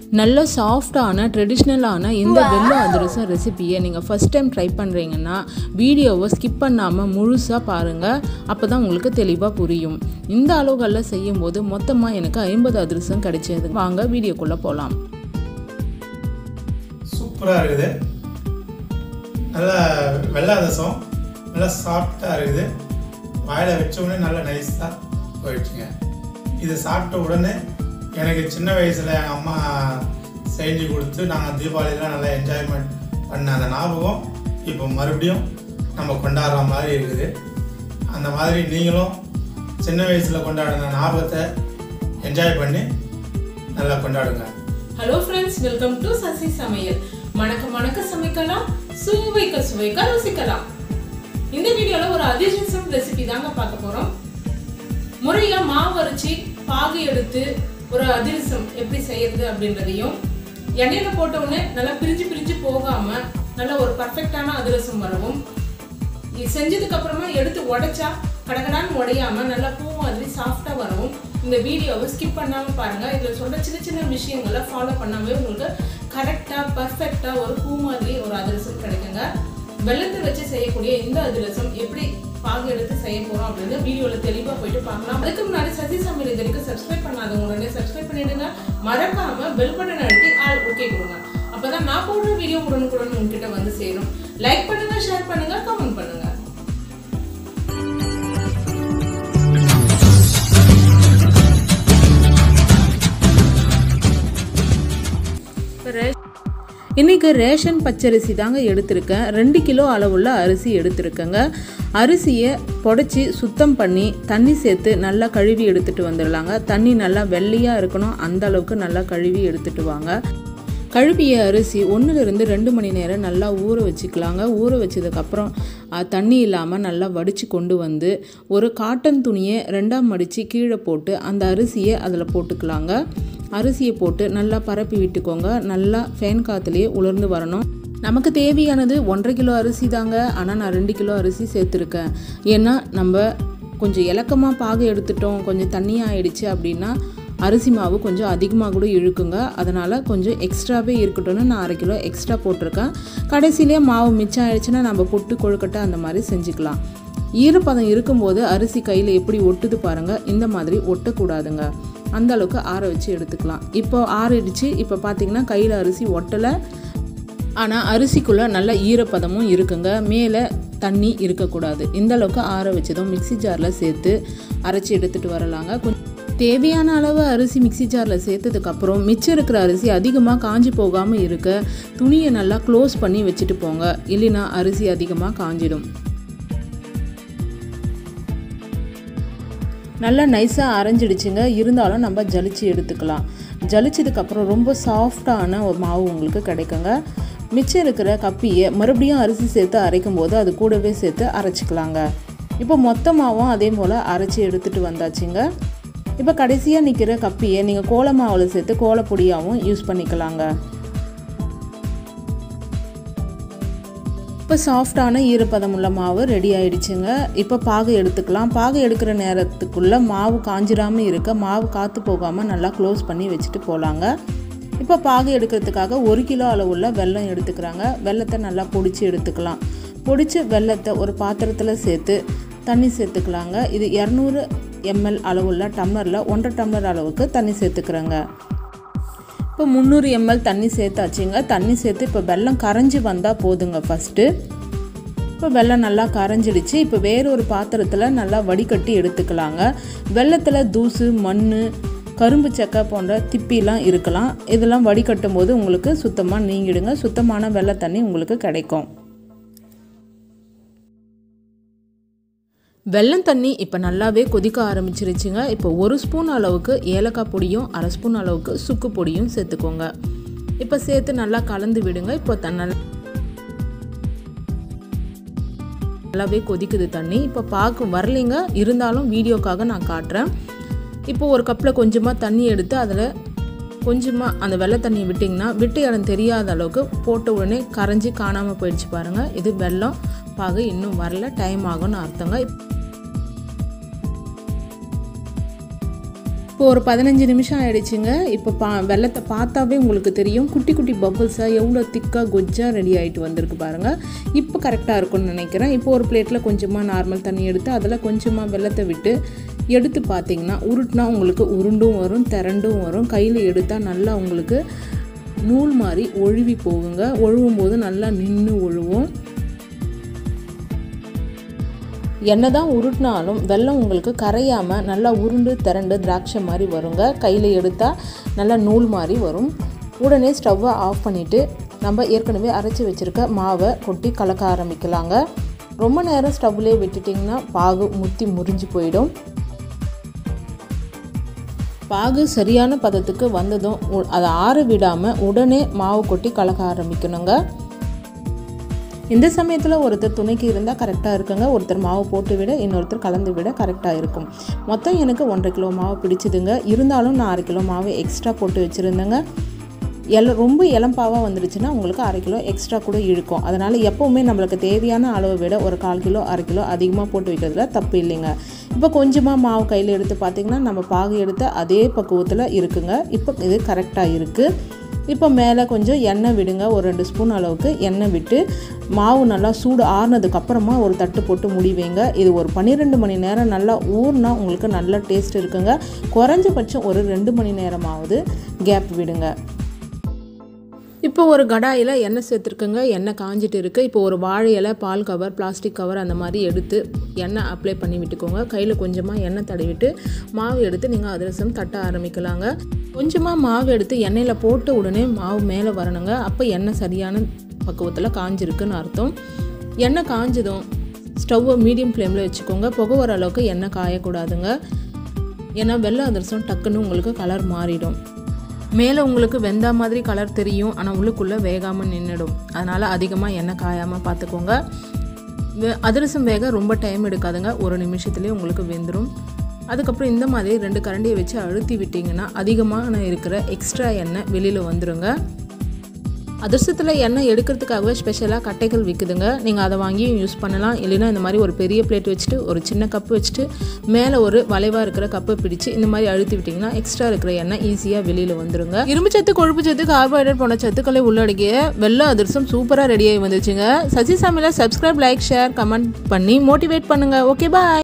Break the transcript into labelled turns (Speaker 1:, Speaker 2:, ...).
Speaker 1: நல்ல சாஃப்டான ட்ரெடிஷ்னலான இந்த வெள்ளை அதிரசம் ரெசிபியை நீங்கள் ஃபஸ்ட் டைம் ட்ரை பண்ணுறீங்கன்னா வீடியோவை ஸ்கிப் பண்ணாமல் முழுசாக பாருங்கள் அப்போ தான் உங்களுக்கு தெளிவாக புரியும் இந்த அளவுகளில் செய்யும்போது மொத்தமாக எனக்கு ஐம்பது அதிரசம் கிடைச்சது வாங்க வீடியோக்குள்ளே போகலாம்
Speaker 2: சூப்பராக இருக்குது நல்லா வெள்ளை ரசம் நல்லா சாஃப்டாக இருக்குது வாயில் வச்ச உடனே நல்லா நைஸாக போயிடுச்சுங்க இது சாப்பிட்ட உடனே எனக்கு சின்ன வயசில் எங்கள் அம்மா செஞ்சு கொடுத்து நாங்கள் தீபாவளிலாம் நல்லா என்ஜாய்மெண்ட் பண்ண அந்த ஞாபகம் இப்போ மறுபடியும் நம்ம கொண்டாடுற மாதிரி இருக்குது அந்த மாதிரி நீங்களும் சின்ன வயசில் கொண்டாடின ஞாபகத்தை என்ஜாய் பண்ணி நல்லா கொண்டாடுங்க
Speaker 1: hello friends welcome to Sasi சமையல் மணக்க மணக்க சமைக்கலாம் சுவைக்க சுவைக்க ருசிக்கலாம் இந்த வீடியோல ஒரு அதிர்ஷ்டம் ரெசிபி தாங்க பார்க்க போறோம் முறையா மாவு அரைச்சி பாகு எடுத்து ஒரு அதிரசம் எப்படி செய்யறது அப்படின்றதையும் எண்ணெயில போட்ட உடனே நல்லா பிரிஞ்சு பிரிஞ்சு போகாம நல்ல ஒரு பர்ஃபெக்டான அதிரசம் வரவும் இது செஞ்சதுக்கு அப்புறமா எடுத்து உடைச்சா கடகடான்னு உடையாம நல்லா பூ மாதிரி சாஃப்டா வரவும் இந்த வீடியோவை ஸ்கிப் பண்ணாம பாருங்க இதுல சொல்ற சின்ன சின்ன விஷயங்களை ஃபாலோ பண்ணாமே உங்களுக்கு கரெக்டா பர்ஃபெக்டா ஒரு பூ மாதிரி ஒரு அதிரசம் கிடைக்குங்க வெள்ளத்தை வச்சு செய்யக்கூடிய இந்த அதிரசம் எப்படி பாகு எடுத்து செய்ய போறோம் அப்படின்னு வீடியோல தெளிவா போயிட்டு பார்க்கலாம் அதுக்கு முன்னாடி சசி சமையல் இது வரைக்கும் சப்ஸ்கிரைப் பண்ணாதவங்க உடனே சப்ஸ்கிரைப் பண்ணிடுங்க மறக்காம பெல் பட்டன் அழுத்தி ஆல் ஓகே கொடுங்க அப்பதான் நான் போடுற வீடியோ உடனுக்குடன் உங்ககிட்ட வந்து சேரும் லைக் பண்ணுங்க ஷேர் பண்ணுங்க கமெண்ட் பண்ணுங்க இன்றைக்கி ரேஷன் பச்சரிசி தாங்க எடுத்திருக்கேன் ரெண்டு கிலோ அளவுள்ள அரிசி எடுத்திருக்கேங்க அரிசியை புடச்சி சுத்தம் பண்ணி தண்ணி சேர்த்து நல்லா கழுவி எடுத்துகிட்டு வந்துடலாங்க தண்ணி நல்லா வெள்ளையாக இருக்கணும் அந்த அளவுக்கு நல்லா கழுவி எடுத்துகிட்டு வாங்க கழுவிய அரிசி ஒன்றுலேருந்து ரெண்டு மணி நேரம் நல்லா ஊற வச்சுக்கலாங்க ஊற வச்சதுக்கப்புறம் தண்ணி இல்லாமல் நல்லா வடித்து கொண்டு வந்து ஒரு காட்டன் துணியை ரெண்டாம் மடித்து கீழே போட்டு அந்த அரிசியை அதில் போட்டுக்கலாங்க அரிசியை போட்டு நல்லா பரப்பி விட்டுக்கோங்க நல்லா ஃபேன் காற்றுலேயே உலர்ந்து வரணும் நமக்கு தேவையானது ஒன்றரை கிலோ அரிசி தாங்க ஆனால் நான் ரெண்டு கிலோ அரிசி சேர்த்துருக்கேன் ஏன்னா நம்ம கொஞ்சம் இலக்கமாக பாகு எடுத்துட்டோம் கொஞ்சம் தண்ணியாக ஆயிடுச்சு அப்படின்னா அரிசி மாவு கொஞ்சம் அதிகமாக கூட இழுக்குங்க அதனால் கொஞ்சம் எக்ஸ்ட்ராவே இருக்கட்டும்னு நான் அரை கிலோ எக்ஸ்ட்ரா போட்டிருக்கேன் கடைசியிலே மாவு மிச்சம் ஆயிடுச்சுன்னா நம்ம பொட்டு கொழுக்கட்டை அந்த மாதிரி செஞ்சுக்கலாம் ஈரப்பதம் இருக்கும்போது அரிசி கையில் எப்படி ஒட்டுது பாருங்கள் இந்த மாதிரி ஒட்டக்கூடாதுங்க அந்த அளவுக்கு ஆற வச்சு எடுத்துக்கலாம் இப்போ ஆறிடுச்சு இப்போ பார்த்தீங்கன்னா கையில் அரிசி ஒட்டலை ஆனால் அரிசிக்குள்ளே நல்ல ஈரப்பதமும் இருக்குங்க மேலே தண்ணி இருக்கக்கூடாது இந்த அளவுக்கு ஆற வச்சதும் மிக்சி ஜாரில் சேர்த்து அரைச்சி எடுத்துகிட்டு வரலாங்க கொஞ்சம் தேவையான அளவு அரிசி மிக்சி ஜாரில் சேர்த்ததுக்கப்புறம் மிச்சம் இருக்கிற அரிசி அதிகமாக காஞ்சி போகாமல் இருக்க துணியை நல்லா க்ளோஸ் பண்ணி வச்சுட்டு போங்க இல்லைன்னா அரிசி அதிகமாக காஞ்சிடும் நல்லா நைஸாக அரைஞ்சிடுச்சுங்க இருந்தாலும் நம்ம ஜலிச்சு எடுத்துக்கலாம் ஜலிச்சதுக்கப்புறம் ரொம்ப சாஃப்டான ஒரு மாவு உங்களுக்கு கிடைக்குங்க மிச்சம் இருக்கிற கப்பியை மறுபடியும் அரிசி சேர்த்து அரைக்கும் போது அது கூடவே சேர்த்து அரைச்சிக்கலாங்க இப்போ மொத்தமாகவும் அதே போல் அரைச்சி எடுத்துகிட்டு வந்தாச்சுங்க இப்போ கடைசியாக நிற்கிற கப்பியை நீங்கள் கோல மாவில் சேர்த்து கோலப்பொடியாகவும் யூஸ் பண்ணிக்கலாங்க இப்போ சாஃப்டான ஈரப்பதம் உள்ள மாவு ரெடி ஆயிடுச்சுங்க இப்போ பாகு எடுத்துக்கலாம் பாகு எடுக்கிற நேரத்துக்குள்ளே மாவு காஞ்சிராமல் இருக்க மாவு காற்று போகாமல் நல்லா க்ளோஸ் பண்ணி வச்சுட்டு போகலாங்க இப்போ பாகு எடுக்கிறதுக்காக ஒரு கிலோ அளவுள்ள வெல்லம் எடுத்துக்கிறாங்க வெள்ளத்தை நல்லா பொடிச்சு எடுத்துக்கலாம் பொடிச்சு வெள்ளத்தை ஒரு பாத்திரத்தில் சேர்த்து தண்ணி சேர்த்துக்கலாங்க இது இரநூறு எம்எல் அளவுள்ள டம்ளரில் ஒன்றரை டம்ளர் அளவுக்கு தண்ணி சேர்த்துக்கிறேங்க இப்போ முந்நூறு எம்எல் தண்ணி சேர்த்தாச்சுங்க தண்ணி சேர்த்து இப்போ வெள்ளம் கரைஞ்சி வந்தால் போதுங்க ஃபஸ்ட்டு இப்போ வெள்ளம் நல்லா கரைஞ்சிடுச்சு இப்போ வேற ஒரு பாத்திரத்தில் நல்லா வடிகட்டி எடுத்துக்கலாங்க வெள்ளத்தில் தூசு மண் கரும்பு சக்கை போன்ற திப்பிலாம் இருக்கலாம் இதெல்லாம் வடிகட்டும் போது உங்களுக்கு சுத்தமாக நீங்கிடுங்க சுத்தமான வெள்ளை தண்ணி உங்களுக்கு கிடைக்கும் வெள்ளம் தண்ணி இப்போ நல்லாவே கொதிக்க ஆரம்பிச்சிருச்சுங்க இப்போ ஒரு ஸ்பூன் அளவுக்கு ஏலக்காய் பொடியும் அரை ஸ்பூன் அளவுக்கு சுக்கு பொடியும் சேர்த்துக்கோங்க இப்போ சேர்த்து நல்லா கலந்து விடுங்க இப்போ தன்னால் நல்லாவே கொதிக்குது தண்ணி இப்போ பார்க்க வரலைங்க இருந்தாலும் வீடியோக்காக நான் காட்டுறேன் இப்போ ஒரு கப்பில் கொஞ்சமாக தண்ணி எடுத்து அதில் கொஞ்சமாக அந்த வெள்ளை தண்ணி விட்டிங்கன்னா விட்டு இடம் தெரியாத அளவுக்கு போட்ட உடனே கரைஞ்சி காணாமல் போயிடுச்சு பாருங்கள் இது வெள்ளம் பாகு இன்னும் வரல டைம் ஆகும்னு அர்த்தங்க இப்போ ஒரு பதினஞ்சு நிமிஷம் ஆயிடுச்சுங்க இப்போ பா வெள்ளத்தை பார்த்தாவே உங்களுக்கு தெரியும் குட்டி குட்டி பபுள்ஸாக எவ்வளோ திக்காக கொஜ்ஜாக ரெடி ஆகிட்டு வந்திருக்கு பாருங்கள் இப்போ கரெக்டாக இருக்கும்னு நினைக்கிறேன் இப்போ ஒரு பிளேட்டில் கொஞ்சமாக நார்மல் தண்ணி எடுத்து அதில் கொஞ்சமாக வெள்ளத்தை விட்டு எடுத்து பார்த்தீங்கன்னா உருட்டினா உங்களுக்கு உருண்டும் வரும் திரண்டும் வரும் கையில் எடுத்தால் நல்லா உங்களுக்கு நூல் மாதிரி ஒழுவி போகுங்க ஒழுவும் போது நல்லா நின்று ஒழுவும் என்ன தான் உருட்டினாலும் வெள்ளம் உங்களுக்கு கரையாமல் நல்லா உருண்டு திரண்டு திராட்சை மாதிரி வருங்க கையில் எடுத்தால் நல்லா நூல் மாதிரி வரும் உடனே ஸ்டவ்வை ஆஃப் பண்ணிவிட்டு நம்ம ஏற்கனவே அரைச்சி வச்சுருக்க மாவை கொட்டி கலக்க ஆரம்பிக்கலாங்க ரொம்ப நேரம் ஸ்டவ்லேயே விட்டுட்டிங்கன்னா பாகு முத்தி முறிஞ்சு போயிடும் பாகு சரியான பதத்துக்கு வந்ததும் உ- அதை ஆற விடாமல் உடனே மாவு கொட்டி கலக்க ஆரம்பிக்கணுங்க இந்த சமயத்தில் ஒருத்தர் துணைக்கு இருந்தால் கரெக்டாக இருக்குங்க ஒருத்தர் மாவு போட்டு விட இன்னொருத்தர் கலந்து விட கரெக்டாக இருக்கும் மொத்தம் எனக்கு ஒன்றரை கிலோ மாவு பிடிச்சதுங்க இருந்தாலும் நான் அரை கிலோ மாவு எக்ஸ்ட்ரா போட்டு வச்சுருந்தேங்க எல ரொம்ப இளம்பாவாக வந்துடுச்சுன்னா உங்களுக்கு அரை கிலோ எக்ஸ்ட்ரா கூட இழுக்கும் அதனால் எப்போவுமே நம்மளுக்கு தேவையான அளவை விட ஒரு கால் கிலோ அரை கிலோ அதிகமாக போட்டு வைக்கிறதுல தப்பு இல்லைங்க இப்போ கொஞ்சமாக மாவு கையில் எடுத்து பார்த்திங்கன்னா நம்ம பாகு எடுத்த அதே பக்குவத்தில் இருக்குங்க இப்போ இது கரெக்டாக இருக்குது இப்போ மேலே கொஞ்சம் எண்ணெய் விடுங்க ஒரு ரெண்டு ஸ்பூன் அளவுக்கு எண்ணெய் விட்டு மாவு நல்லா சூடு ஆறுனதுக்கு அப்புறமா ஒரு தட்டு போட்டு மூடி வைங்க இது ஒரு பன்னிரெண்டு மணி நேரம் நல்லா ஊறினா உங்களுக்கு நல்ல டேஸ்ட் இருக்குங்க குறைஞ்சபட்சம் ஒரு ரெண்டு மணி நேரமாவது கேப் விடுங்க இப்போ ஒரு கடாயில் எண்ணெய் சேர்த்துருக்குங்க எண்ணெய் காஞ்சிட்டு இருக்குது இப்போ ஒரு வாழை இலை பால் கவர் பிளாஸ்டிக் கவர் அந்த மாதிரி எடுத்து எண்ணெய் அப்ளை பண்ணி விட்டுக்கோங்க கையில் கொஞ்சமாக எண்ணெய் தடவிட்டு மாவு எடுத்து நீங்கள் அதிரசம் தட்ட ஆரம்பிக்கலாங்க கொஞ்சமாக மாவு எடுத்து எண்ணெயில் போட்ட உடனே மாவு மேலே வரணுங்க அப்போ எண்ணெய் சரியான பக்குவத்தில் காஞ்சிருக்குன்னு அர்த்தம் எண்ணெய் காஞ்சதும் ஸ்டவ்வை மீடியம் ஃப்ளேமில் வச்சுக்கோங்க புகை வர அளவுக்கு எண்ணெய் காயக்கூடாதுங்க ஏன்னா வெள்ளை அதிரசம் டக்குன்னு உங்களுக்கு கலர் மாறிடும் மேலே உங்களுக்கு வெந்தா மாதிரி கலர் தெரியும் ஆனால் உள்ளுக்குள்ளே வேகாமல் நின்றுடும் அதனால் அதிகமாக எண்ணெய் காயாமல் பார்த்துக்கோங்க வே- அதிரசம் வேக ரொம்ப டைம் எடுக்காதுங்க ஒரு நிமிஷத்துலேயே உங்களுக்கு வெந்துடும் அதுக்கப்புறம் இந்த மாதிரி ரெண்டு கரண்டியை வச்சு அழுத்தி விட்டிங்கன்னா அதிகமான இருக்கிற எக்ஸ்ட்ரா எண்ணெய் வெளியில் வந்துருங்க அதிர்சத்தில் எண்ணெய் எடுக்கிறதுக்காகவே ஸ்பெஷலாக கட்டைகள் விற்குதுங்க நீங்கள் அதை வாங்கி யூஸ் பண்ணலாம் இல்லைன்னா இந்த மாதிரி ஒரு பெரிய பிளேட் வச்சுட்டு ஒரு சின்ன கப்பு வச்சுட்டு மேலே ஒரு வளைவாக இருக்கிற கப்பை பிடிச்சு இந்த மாதிரி அழுத்தி விட்டிங்கன்னா எக்ஸ்ட்ரா இருக்கிற எண்ணெய் ஈஸியாக வெளியில் வந்துருங்க இரும்பு சத்து கொழுப்பு சத்து கார்போஹைட்ரேட் போன சத்துக்களை உள்ளடக்கிய வெள்ளை அதிர்சம் சூப்பராக ரெடியாகி வந்துச்சுங்க சசி சாமியில் சப்ஸ்கிரைப் லைக் ஷேர் கமெண்ட் பண்ணி மோட்டிவேட் பண்ணுங்கள் ஓகே பாய்